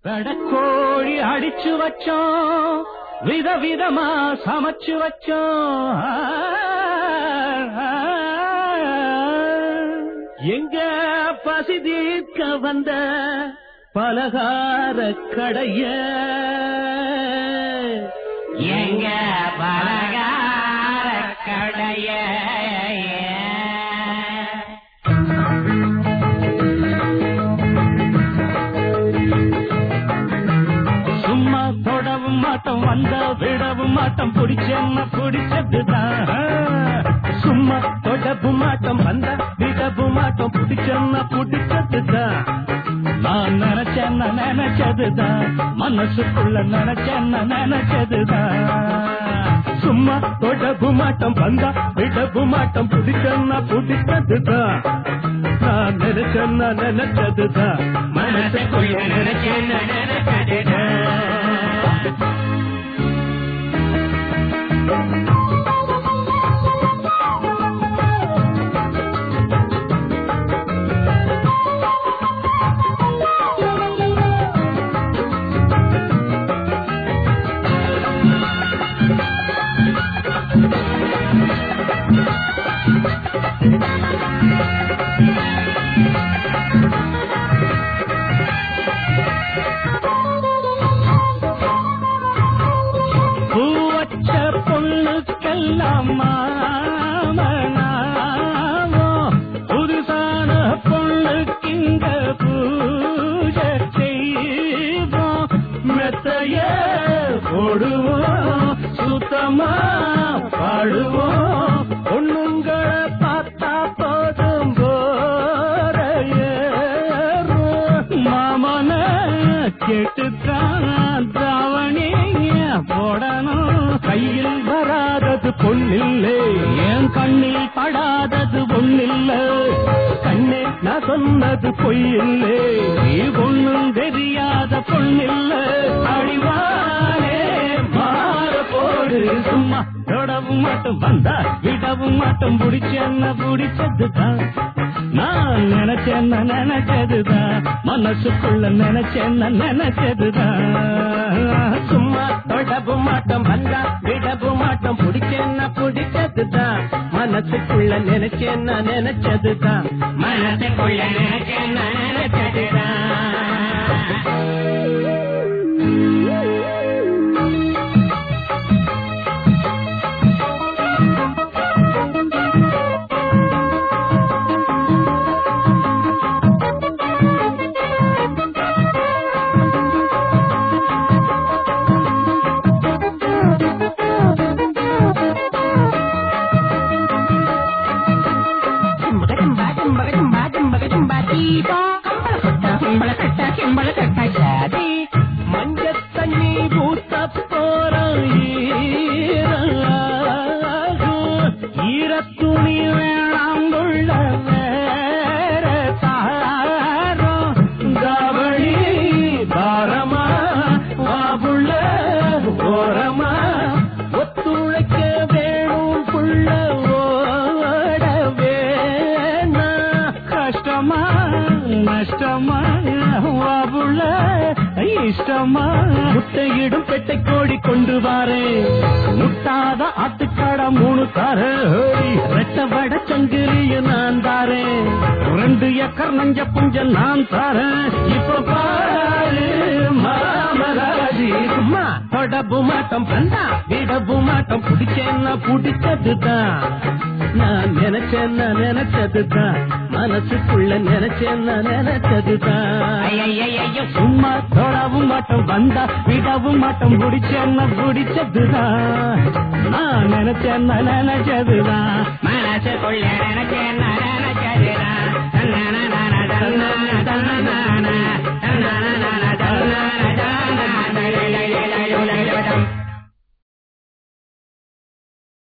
வெடக்கோழி அடிச்சு வச்சோம் விதவிதமா சமைச்சு வச்சோம் எங்க பசி தீர்க்க வந்த பலகார கடைய எங்க பலகார கடைய சும்மா தொடவும் மாட்டோம் வந்த விடவும் மாட்டோம் பிடிச்சென்ன பிடிச்சதுதான் சும்மா தொடவும் மாட்டோம் வந்த விடவும் மாட்டோம் பிடிச்சென்ன பிடிச்சதுதான் நான் நினைச்சேன் நினைச்சதுதான் மனசுக்குள்ள நினைச்சேன் நினைச்சதுதான் சும்மா தொடவும் மாட்டோம் வந்தா விடவும் மாட்டோம் பிடிச்சென்ன பிடிச்சதுதான் நான் நினைச்சேன் நினைச்சதுதான் மனசுக்குள்ள நினைச்சேன் நினைச்சதுதான் பூவச்ச பொண்ணுக்கெல்லாம் மாமனாவோ புதுசான பொண்ணுக்கு இங்க பூஜை செய்வோம் மெத்தைய போடுவோம் சுத்தமா பாடுவோம் பொண்ணுங்களை பார்த்தா போதும் போற ஏறும் மாமன கேட்டுத்தான் தாவணிய போடணும் கையில் வராதது பொன்னில்லை என் கண்ணில் படாதது பொன்னில்ல கண்ணே நான் சொன்னது பொய்யில்லை நீ ஒண்ணும் தெரியாத பொன்னில்ல அழிவானே மாற போடு சும்மா தொடவும் மாட்டோம் வந்தா விடவும் மாட்டோம் பிடிச்சென்ன பிடிச்சதுதான் நான் நினைச்சேன் நினைச்சதுதான் மனசுக்குள்ள நினைச்சேன் நினைச்சதுதான் சும்மா தொடவும் மாட்டோம் வந்தா விடவும் மாட்டோம் பிடிச்சேன்னா பிடிச்சதுதான் மனசுக்குள்ள நினைச்சேன் நினைச்சதுதான் மனசுக்குள்ள நினைச்சேன் நினைச்சதுதான் மஞ்ச தண்ணி பூத்த போறோம் ஈரத்துணி வேணாம் உள்ள வேற தாரம் கவளி பாரமா வாபுள்ள ஓரமா ஒத்துழைக்க வேணும் புள்ள ஓட வேணா கஷ்டமா நஷ்டமா வாபுள்ள இஷ்டமா முட்டையிடும் பெட்டை கோழி கொண்டு வாரே முட்டாத ஆட்டுக்காட மூணு தார ரெட்ட வட சங்கிலிய நான் தாரேன் ரெண்டு ஏக்கர் நஞ்ச புஞ்ச நான் தாரேன் இப்ப பாரு மாமராஜி சும்மா தொடப்பு மாட்டம் பந்தா விடப்பு மாட்டம் பிடிச்சேன்னா பிடிச்சதுதான் நான் நினைச்சேன்னா நினைச்சதுதான் மனசுக்குள்ள நினைச்சேன்னா நினைச்சதுதான் ஐயையையோ சும்மா தொடவும் மாட்டோம் வந்தா விடவும் மாட்டோம் பிடிச்சேன்னா பிடிச்சதுதான் நான் நினைச்சேன்னா நினைச்சதுதான் மனசுக்குள்ள நினைச்சேன் நினைச்சதுதான்